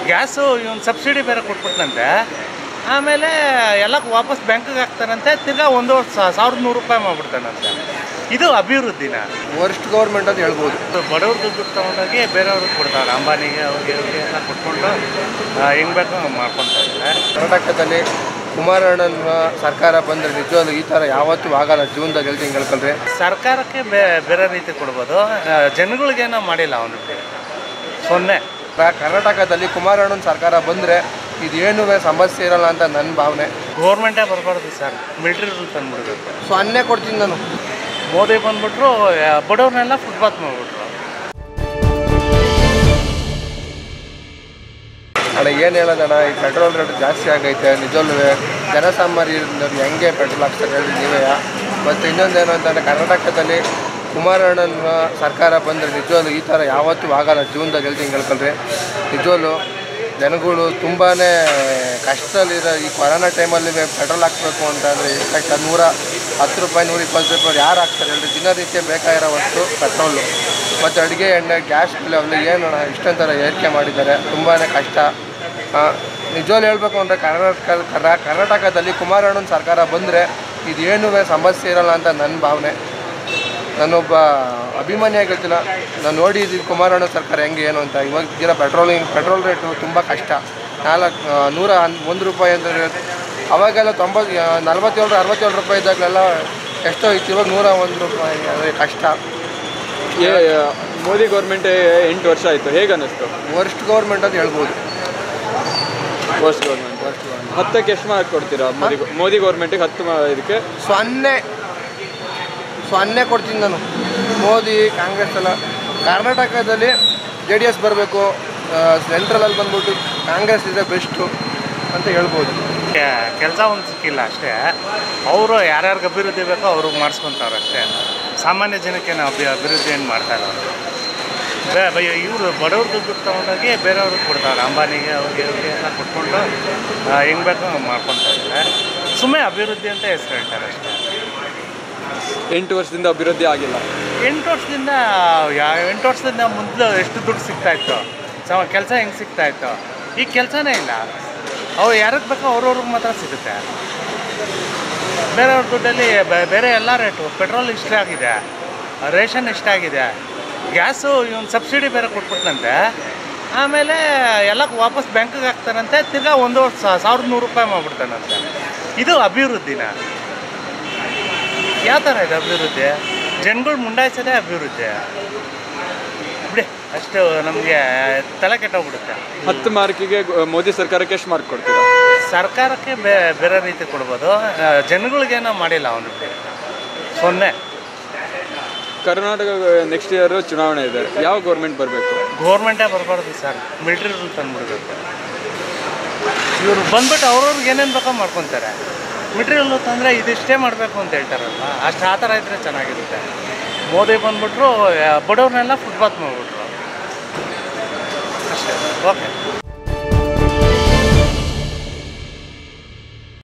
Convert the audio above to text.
gas ಇವನು subsidy ಬೇರೆ ಕೊಟ್ಬಿಟ್ನಂತೆ ಆಮೇಲೆ ಎಲ್ಲ ವಾಪಸ್ ಬ್ಯಾಂಕಿಗೆ ಹಾಕ್ತಾರಂತೆ ತಿರ್ಗಾ ಒಂದು ಸಾವಿರದ ನೂರು ರೂಪಾಯಿ ಮಾಡ್ಬಿಡ್ತಾನಂತೆ ಇದು ಅಭಿವೃದ್ಧಿನ ವರ್ಸ್ಟ್ ಗೌರ್ಮೆಂಟ್ ಅಂತ ಹೇಳ್ಬೋದು ಬಡವ್ರದ್ದು ದುಡ್ಡು ತೊಗೊಂಡೋಗಿ ಬೇರೆಯವ್ರಿಗೆ ಕೊಡ್ತಾರೆ ಅಂಬಾನಿಗೆ ಅವ್ರಿಗೆ ಅವ್ರಿಗೆ ಎಲ್ಲ ಕೊಟ್ಕೊಂಡು ಹೆಂಗೆ ಬೇಕೋ ಹಂಗೆ ಮಾಡ್ಕೊತಾ ಇದ್ದಾರೆ ಕರ್ನಾಟಕದಲ್ಲಿ ಕುಮಾರಣ್ಣನ ಸರ್ಕಾರ ಬಂದರೆ ನಿಜವಾಗ್ಲೂ ಈ ಥರ ಯಾವತ್ತೂ ಆಗಲ್ಲ ಜೀವನದಾಗ ಹೇಳ್ತೀನಿ ಹೇಳ್ಕೊಂಡ್ರೆ ಸರ್ಕಾರಕ್ಕೆ ಬೇ ಬೇರೆ ರೀತಿ ಕೊಡ್ಬೋದು ಆ, ಜನಗಳಿಗೇನೋ ಮಾಡಿಲ್ಲ ಅವನು ಸೊನ್ನೆ ಕ- ಕರ್ನಾಟಕದಲ್ಲಿ ಕುಮಾರಣ್ಣನ ಸರ್ಕಾರ ಬಂದರೆ ಇದೇನೂ ಸಮಸ್ಯೆ ಇರಲ್ಲ ಅಂತ ನನ್ನ ಭಾವನೆ ಗೌರ್ಮೆಂಟೇ ಬರಬಾರ್ದು ಸರ್ ಮಿಲ್ಟ್ರಿ ರೂಲ್ ತಂದ್ಬಿಡ್ಬೇಕು ಸೊನ್ನೆ ಕೊಡ್ತೀನಿ ನಾನು ಮೋದಿ ಬಂದ್ಬಿಟ್ರು ಆ, ಬಡವ್ರನ್ನೆಲ್ಲ ಫುಟ್ಪಾತ್ ಮಾಡಿಬಿಟ್ರು ಅಣ್ಣ ಏನು ಹೇಳೋದಣ್ಣ ಈ ಪೆಟ್ರೋಲ್ ರೇಟ್ ಜಾಸ್ತಿ ಆಗೈತೆ ನಿಜವಲ್ಲೂ ಜನಸಾಮಾನ್ಯರು ಹೆಂಗೆ ಪೆಟ್ರೋಲ್ ಹಾಕ್ತಾರೆ ಹೇಳಿ ನೀವೇ ಮತ್ತು ಇನ್ನೊಂದೇನು ಅಂತಂದರೆ ಕರ್ನಾಟಕದಲ್ಲಿ ಕುಮಾರಣ್ಣನ ಸರ್ಕಾರ ಬಂದರೆ ನಿಜವಲ್ಲೂ ಈ ಥರ ಯಾವತ್ತೂ ಆಗಲ್ಲ ಜೀವನದಾಗ ಹೇಳ್ತೀನಿ ಹೇಳ್ಕೊಂಡ್ರೆ ನಿಜವಲ್ಲೂ ಜನಗಳು ತುಂಬಾ ಕಷ್ಟದಲ್ಲಿರೋ ಈ ಕೊರೋನಾ ಟೈಮಲ್ಲಿ ಪೆಟ್ರೋಲ್ ಹಾಕ್ಬೇಕು ಅಂತಂದರೆ ಎಷ್ಟು ಕಷ್ಟ ನೂರ ಹತ್ತು ರೂಪಾಯಿ ನೂರ ಇಪ್ಪತ್ತು ರೂಪಾಯಿ ಯಾರು ಹಾಕ್ತಾರೆ ಹೇಳಿ ದಿನನಿತ್ಯ ಬೇಕಾಗಿರೋ ವಸ್ತು ಪೆಟ್ರೋಲು ಮತ್ತು ಅಡುಗೆ ಎಣ್ಣೆ ಗ್ಯಾಸ್ ಬಿಲ್ ಅವೆಲ್ಲ ಏನು ಇಷ್ಟೊಂಥರ ಏರಿಕೆ ಮಾಡಿದ್ದಾರೆ ತುಂಬಾ ಕಷ್ಟ ನಿಜವಾಗ್ಲೂ ಹೇಳ್ಬೇಕು ಅಂದರೆ ಕರ್ನಾಟಕ ಕರ್ನಾ- ಕರ್ನಾಟಕದಲ್ಲಿ ಕುಮಾರಣ್ಣನ ಸರ್ಕಾರ ಬಂದರೆ ಇದೇನೂ ಸಮಸ್ಯೆ ಇರಲ್ಲ ಅಂತ ನನ್ನ ಭಾವನೆ ನಾನೊಬ್ಬ ಅಭಿಮಾನಿಯಾಗಿ ಹೇಳ್ತಿಲ್ಲ ನಾನು ನೋಡಿದ್ದೀನಿ ಕುಮಾರಣ್ಣ ಸರ್ಕಾರ ಹೆಂಗೆ ಏನು ಅಂತ ಇವಾಗ ದಿನ ಪೆಟ್ರೋಲಿಂಗ್ ಪೆಟ್ರೋಲ್ ರೇಟು ತುಂಬ ಕಷ್ಟ ನಾಲ್ಕು ಆ, ನೂರ ಹನ್- ಒಂದು ರೂಪಾಯಿ ಅಂತ ಹೇಳಿ- ಅವಾಗೆಲ್ಲ ತೊಂಬತ್ತು ಆ, ನಲ್ವತ್ತೇಳು ಅರವತ್ತೇಳು ರೂಪಾಯಿ ಇದ್ದಾಗಲೆಲ್ಲ ಎಷ್ಟೋ ಇತ್ತು ಇವಾಗ ನೂರ ಒಂದು ರೂಪಾಯಿ ಅದೇ ಕಷ್ಟ ಏ- ಮೋದಿ ಗೌರ್ಮೆಂಟ್ ಎಂಟು ವರ್ಷ ಆಯಿತು ಹೇಗೆ ಅನ್ನಿಸ್ತು ವರ್ಸ್ಟ್ ಗೌರ್ಮೆಂಟ್ ಅಂತ ಹೇಳ್ಬೋದು ವರ್ಸ್ಟ್ ಗೌರ್ಮೆಂಟ್ ಹತ್ತಕ್ಕೆ ಎಷ್ಟು ಮಾರ್ಕ್ ಕೊಡ್ತೀರಾ ಮೋದಿ ಮೋದಿ ಗೌರ್ಮೆಂಟಿಗೆ ಹತ್ತು ಮಾ- ಇದಕ್ಕೆ ಸೊನ್ನೆ ಸೊನ್ನೆ ಕೊಡ್ತೀನಿ ನಾನು ಮೋದಿ ಕಾಂಗ್ರೆಸ್ ಎಲ್ಲ ಕರ್ನಾಟಕದಲ್ಲಿ ಜೆ ಡಿ ಎಸ್ ಬರಬೇಕು ಸೆಂಟ್ರಲಲ್ಲಿ ಬಂದ್ಬಿಟ್ಟು ಕಾಂಗ್ರೆಸ್ ಇದೆ ಬೆಸ್ಟು ಅಂತ ಹೇಳ್ಬೋದು ಕೆಲಸ ಒಂದು ಸಿಕ್ಕಿಲ್ಲ ಅಷ್ಟೇ ಅವರು ಯಾರ್ಯಾರಿಗೆ ಅಭಿವೃದ್ಧಿ ಬೇಕೋ ಅವ್ರಿಗೆ ಮಾಡಿಸ್ಕೊತಾರೆ ಅಷ್ಟೇ ಸಾಮಾನ್ಯ ಜನಕ್ಕೇನು ಅಭಿ ಅಭಿವೃದ್ಧಿ ಏನು ಮಾಡ್ತಾ ಇಲ್ಲ ಅವರು ಬೇ ಇವರು ಬಡವ್ರದ್ದು ದುಡ್ಡು ತೊಗೊಂಡೋಗಿ ಬೇರೆಯವ್ರಿಗೆ ಕೊಡ್ತಾರೆ ಅಂಬಾನಿಗೆ ಅವ್ರಿಗೆ ಅವ್ರಿಗೆ ಎಲ್ಲ ಕೊಟ್ಕೊಂಡು ಹೆಂಗೆ ಬೇಕೋ ಹಂಗೆ ಮಾಡ್ಕೊತಾ ಇದ್ದಾರೆ ಸುಮ್ಮನೆ ಅಭಿವೃದ್ಧಿ ಅಂತ ಹೆಸರು ಹೇಳ್ತಾರೆ ಅಷ್ಟೇ ಎಂಟು ವರ್ಷದಿಂದ ಅಭಿವೃದ್ಧಿ ಆಗಿಲ್ಲ ಎಂಟು ವರ್ಷದಿಂದ ಯಾ ಎಂಟು ವರ್ಷದಿಂದ ಮೊದಲು ಎಷ್ಟು ದುಡ್ಡು ಸಿಗ್ತಾ ಇತ್ತು ಸಮ ಕೆಲಸ ಹೆಂಗೆ ಸಿಗ್ತಾ ಇತ್ತು ಈಗ ಕೆಲಸನೇ ಇಲ್ಲ ಅವು ಯಾರಿಗೆ ಬೇಕೋ ಅವ್ರವ್ರಿಗೆ ಮಾತ್ರ ಸಿಗುತ್ತೆ ಬೇರೆಯವ್ರ ದುಡ್ಡಲ್ಲಿ ಬೆ- ಬೇರೆ ಎಲ್ಲ ರೇಟು ಪೆಟ್ರೋಲ್ ಇಷ್ಟ ಆಗಿದೆ ರೇಷನ್ ಇಷ್ಟ ಆಗಿದೆ ಗ್ಯಾಸು ಇವನು ಸಬ್ಸಿಡಿ ಬೇರೆ ಕೊಟ್ಬಿಟ್ನಂತೆ ಆಮೇಲೆ ಎಲ್ಲ ವಾಪಸ್ ಬ್ಯಾಂಕಿಗೆ ಹಾಕ್ತಾರಂತೆ ತಿರ್ಗಾ ಒಂದು ಸಾವಿರದ ನೂರು ರೂಪಾಯಿ ಮಾಡ್ಬಿಡ್ತಾನಂತೆ ಇದು ಅಭಿವೃದ್ಧಿನ ಯಾವ ಥರ ಇದೆ ಅಭಿವೃದ್ಧಿ ಜನಗಳು ಮುಂಡಾಯಿಸೋದೇ ಅಭಿವೃದ್ಧಿ ಬಿಡಿ ಅಷ್ಟು ನಮಗೆ ತಲೆ ಕೆಟ್ಟೋಗ್ಬಿಡುತ್ತೆ ಹತ್ತು ಮಾರ್ಕಿಗೆ ಗೊ- ಮೋದಿ ಸರ್ಕಾರಕ್ಕೆ ಎಷ್ಟು ಮಾರ್ಕ್ ಕೊಡ್ತೀರಾ ಸರ್ಕಾರಕ್ಕೆ ಬೇ ಬೇರೆ ರೀತಿ ಕೊಡ್ಬೋದು ಆ, ಜನಗಳಿಗೇನೋ ಮಾಡಿಲ್ಲ ಅವನು ಸೊನ್ನೆ ಕರ್ನಾಟಕ ನೆಕ್ಸ್ಟ್ ಇಯರ್ ಚುನಾವಣೆ ಇದೆ ಯಾವ ಗೌರ್ಮೆಂಟ್ ಬರಬೇಕು ಗೌರ್ಮೆಂಟೇ ಬರಬಾರ್ದು ಸರ್ ಮಿಲ್ಟ್ರಿ ರೂಲ್ ತಂದ್ಬಿಡ್ಬೇಕು ಇವರು ಬಂದ್ಬಿಟ್ಟು ಅವ್ರವ್ರಿಗೆ ಏನೇನು ಬೇಕೋ ಮಾಡ್ಕೊತಾರೆ ಮಿಲ್ಟ್ರಿ ರೂಲ್ ತಂದರೆ ಇದಿಷ್ಟೇ ಮಾಡಬೇಕು ಅಂತ ಹೇಳ್ತಾರಲ್ವ ಅಷ್ಟು ಆ ಥರ ಇದ್ದರೆ ಚೆನ್ನಾಗಿರುತ್ತೆ ಮೋದಿ ಬಂದ್ಬಿಟ್ರು ಆ, ಬಡವ್ರನ್ನೆಲ್ಲ ಫುಟ್ಪಾತ್ ಮಾಡಿಬಿಟ್ರು ಅಷ್ಟೇ ಓಕೆ